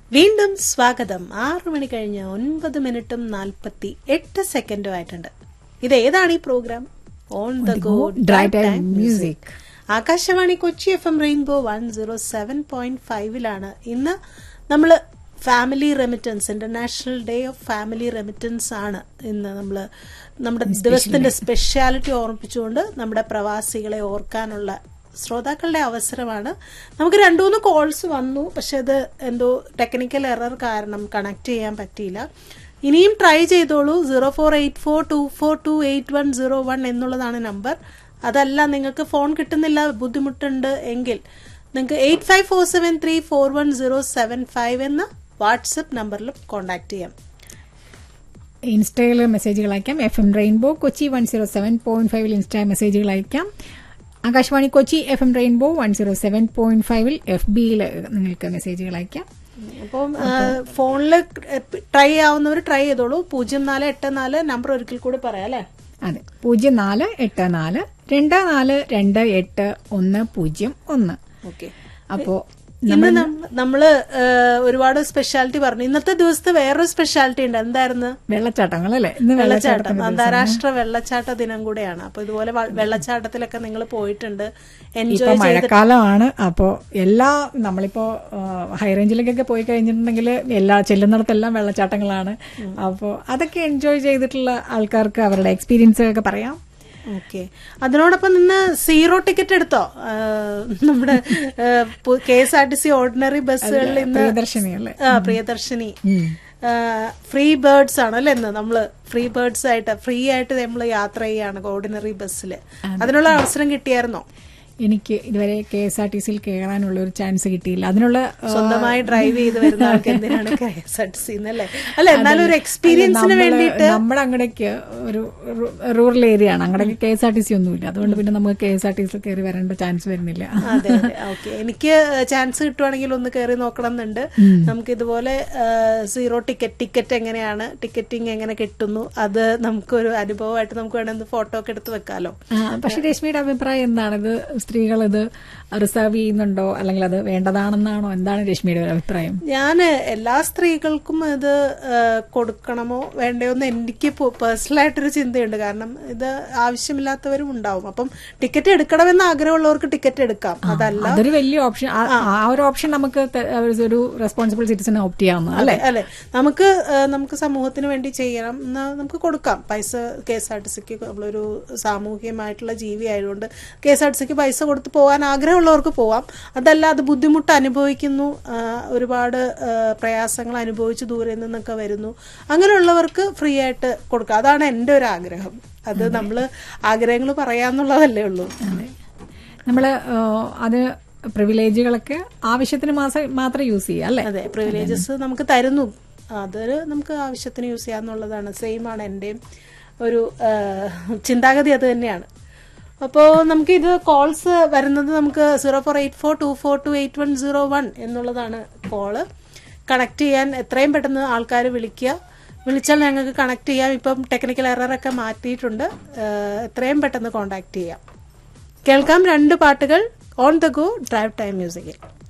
വീണ്ടും സ്വാഗതം ആറു മണി കഴിഞ്ഞ് ഒൻപത് മിനിറ്റും നാൽപ്പത്തി എട്ട് സെക്കൻഡും ആയിട്ടുണ്ട് ഇത് ഏതാണ് ഈ program on the go Drive Time Music. Akashvani Kochi F M rainbow one zero seven point ഫൈവിലാണ് ഇന്ന് നമ്മൾ family remittance international day of family remittance ആണ് ഇന്ന് നമ്മൾ നമ്മുടെ ദിവസത്തിന്റെ സ്പെഷ്യാലിറ്റി ഓർമ്മിപ്പിച്ചുകൊണ്ട് നമ്മുടെ പ്രവാസികളെ ഓർക്കാനുള്ള ശ്രോതാക്കളുടെ അവസരമാണ് നമുക്ക് രണ്ടു മൂന്ന് കോൾസ് വന്നു പക്ഷെ അത് എന്തോ ടെക്നിക്കൽ എറർ കാരണം കണക്ട് ചെയ്യാൻ പറ്റിയില്ല ഇനിയും ട്രൈ ചെയ്തോളൂ zero four eight four two four two eight one zero one എന്നുള്ളതാണ് നമ്പർ അതല്ല നിങ്ങൾക്ക് ഫോൺ കിട്ടുന്നില്ല ബുദ്ധിമുട്ടുണ്ട് എങ്കിൽ നിങ്ങൾക്ക് eight five four seven three four one zero seven five എന്ന വാട്സപ്പ് നമ്പറിലും കോൺടാക്ട് ചെയ്യാം ഇൻസ്റ്റയിൽ മെസ്സേജുകൾ അയക്കാം F M rainbow Kochi one zero seven point ഫൈവിൽ ഇൻസ്റ്റ മെസ്സേജുകൾ അയക്കാം Akashvani Kochi F M rainbow one zero seven point ഫൈവിൽ എഫ് ബിയിൽ നിങ്ങൾക്ക് മെസ്സേജുകൾ അയക്കാം അപ്പം ഫോണിൽ ട്രൈ ആവുന്നവർ ട്രൈ ചെയ്തോളൂ പൂജ്യം നാല് എട്ട് നാല് നമ്പർ ഒരിക്കൽ കൂടി പറയാം അല്ലേ അതെ പൂജ്യം നാല് എട്ട് നാല് രണ്ട് നാല് രണ്ട് എട്ട് ഒന്ന് പൂജ്യം ഒന്ന് ഓക്കെ അപ്പോ ഇന്ന് നമ്മ- നമ്മള് ഏഹ്, ഒരുപാട് സ്പെഷ്യാലിറ്റി പറഞ്ഞു ഇന്നത്തെ ദിവസത്തെ വേറൊരു സ്പെഷ്യാലിറ്റി ഉണ്ട് എന്തായിരുന്നു വെള്ളച്ചാട്ടങ്ങൾ അല്ലേ ഇന്ന് വെള്ളച്ചാട്ടം വെള്ളച്ചാട്ടത്തിന്റെ അന്താരാഷ്ട്ര വെള്ളച്ചാട്ട ദിനം കൂടെയാണ് അപ്പൊ ഇതുപോലെ വ- വെള്ളച്ചാട്ടത്തിലൊക്കെ നിങ്ങൾ പോയിട്ടുണ്ട് ഇപ്പൊ എൻജോയ് ചെയ്ത് മഴക്കാലമാണ് അപ്പോ എല്ലാ നമ്മളിപ്പോ ഹൈ റേഞ്ചിലേക്കൊക്കെ പോയി കഴിഞ്ഞിട്ടുണ്ടെങ്കിൽ എല്ലാ ചെല്ലുന്നിടത്തെല്ലാം വെള്ളച്ചാട്ടങ്ങളാണ് അപ്പോ അതൊക്കെ എൻജോയ് ചെയ്തിട്ടുള്ള ആൾക്കാർക്ക് അവരുടെ എക്സ്പീരിയൻസ് ഒക്കെ പറയാം ഓക്കെ അതിനോടൊപ്പം നിന്ന് സീറോ ടിക്കറ്റ് എടുത്തോ ആ, നമ്മുടെ K S R T C ordinary ബസ്സുകളിൽ ഇന്ന് പ്രിയദർശിനി അല്ലേ ആ, പ്രിയദർശിനി ഫ്രീ ബേർഡ്സ് ആണ് അല്ലേ ഇന്ന് നമ്മള് ഫ്രീ ബേർഡ്സ് ആയിട്ട് ഫ്രീ ആയിട്ട് നമ്മൾ യാത്ര ചെയ്യാണ് ഓർഡിനറി ബസ്സിൽ അതിനുള്ള അവസരം കിട്ടിയായിരുന്നോ എനിക്ക് ഇതുവരെ കെ എസ് ആർ ടി സിയിൽ കയറാനുള്ള ഒരു ചാൻസ് കിട്ടിയില്ല അതിനുള്ള ആ, സ്വന്തമായി ഡ്രൈവ് ചെയ്ത് വരുന്ന ആൾക്ക് എന്തിനാണ് K S R T C അല്ലേ അല്ല എന്നാലും ഒരു എക്സ്പീരിയൻസിന് നമ്മള് വേണ്ടിയിട്ട് നമ്മുടെ അങ്ങടേക്ക് ഒരു റൂറൽ ഏരിയ ആണ് അങ്ങടേക്ക് K S R T C ഒന്നുമില്ല അതുകൊണ്ട് പിന്നെ നമുക്ക് കെ എസ് ആർ ടി സിയിൽ കയറി വരേണ്ട ചാൻസ് വരുന്നില്ല അതെ അതെ ഓക്കെ എനിക്ക് ചാൻസ് കിട്ടുവാണെങ്കിൽ ഒന്ന് കയറി നോക്കണം എന്നുണ്ട് നമുക്ക് ഇതുപോലെ സീറോ ടിക്കറ്റ് ടിക്കറ്റ് എങ്ങനെയാണ് ടിക്കറ്റിംഗ് എങ്ങനെ കിട്ടുന്നു അത് നമുക്കൊരു അനുഭവമായിട്ട് നമുക്ക് വേണമെങ്കിൽ ഫോട്ടോ ഒക്കെ എടുത്ത് വെക്കാലോ ആ, പക്ഷെ രശ്മിയുടെ അഭിപ്രായം എന്താണ് ഇത് സ്ത്രീകൾ ഇത് റിസർവ് ചെയ്യുന്നുണ്ടോ അല്ലെങ്കിൽ അത് വേണ്ടതാണെന്നാണോ എന്താണ് രശ്മിയുടെ ഒരു അഭിപ്രായം ഞാൻ എല്ലാ സ്ത്രീകൾക്കും ഇത് ആ, കൊടുക്കണമോ വേണ്ടയോ എന്ന് എനിക്ക് പേഴ്സണലായിട്ടൊരു ചിന്തയുണ്ട് കാരണം ഇത് ആവശ്യമില്ലാത്തവരും ഉണ്ടാവും അപ്പം ടിക്കറ്റ് എടുക്കണമെന്ന് ആഗ്രഹമുള്ളവർക്ക് ടിക്കറ്റ് എടുക്കാം അതല്ല അതൊരു വലിയ ഓപ്ഷൻ ആ ആ ഒരു ഓപ്ഷൻ നമുക്ക് ത- ഒരു റെസ്പോൺസിബിൾ സിറ്റിസൺ ഓപ്റ്റ് ചെയ്യാവുന്ന അല്ലെ അല്ലെ നമുക്ക് ആ, നമുക്ക് സമൂഹത്തിന് വേണ്ടി ചെയ്യണം എന്നാ നമുക്ക് കൊടുക്കാം പൈസ കെ എസ് ആർ ടി സിക്ക് നമ്മളൊരു സാമൂഹികമായിട്ടുള്ള ജീവി ആയതുകൊണ്ട് കെ എസ് ആർ ടി സിക്ക് പൈസ കൊടുത്ത് പോകാൻ ആഗ്രഹമുള്ളവർക്ക് പോവാം അതല്ല അത് ബുദ്ധിമുട്ട് അനുഭവിക്കുന്നു ആ, ഒരുപാട് ആ, പ്രയാസങ്ങൾ അനുഭവിച്ച് ദൂരെ നിന്നൊക്കെ വരുന്നു അങ്ങനെയുള്ളവർക്ക് ഫ്രീ ആയിട്ട് കൊടുക്കാം അതാണ് എൻ്റെ ഒരു ആഗ്രഹം അത് നമ്മൾ ആഗ്രഹങ്ങൾ പറയാന്നുള്ളതല്ലേ ഉള്ളൂ നമ്മള് ആ, അത് പ്രിവിലേജുകളൊക്കെ ആവശ്യത്തിന് മാസം മാത്രം യൂസ് ചെയ്യുക അല്ലെ അതെ പ്രിവിലേജസ് നമുക്ക് തരുന്നു അത് നമുക്ക് ആവശ്യത്തിന് യൂസ് ചെയ്യാന്നുള്ളതാണ് സെയിം ആണ് എൻ്റെയും ഒരു ആ, ചിന്താഗതി അത് തന്നെയാണ് അപ്പോൾ നമുക്ക് ഇത് കോൾസ് വരുന്നത് നമുക്ക് zero four eight four two four two eight one zero one എന്നുള്ളതാണ് കോള് കണക്ട് ചെയ്യാൻ എത്രയും പെട്ടെന്ന് ആൾക്കാർ വിളിക്കുക വിളിച്ചാൽ ഞങ്ങൾക്ക് കണക്ട് ചെയ്യാം ഇപ്പം ടെക്നിക്കൽ എററൊക്കെ മാറ്റിയിട്ടുണ്ട് ആ, എത്രയും പെട്ടെന്ന് കോൺടാക്ട് ചെയ്യാം കേൾക്കാം രണ്ട് പാട്ടുകൾ on the go drive time മ്യൂസിക്കിൽ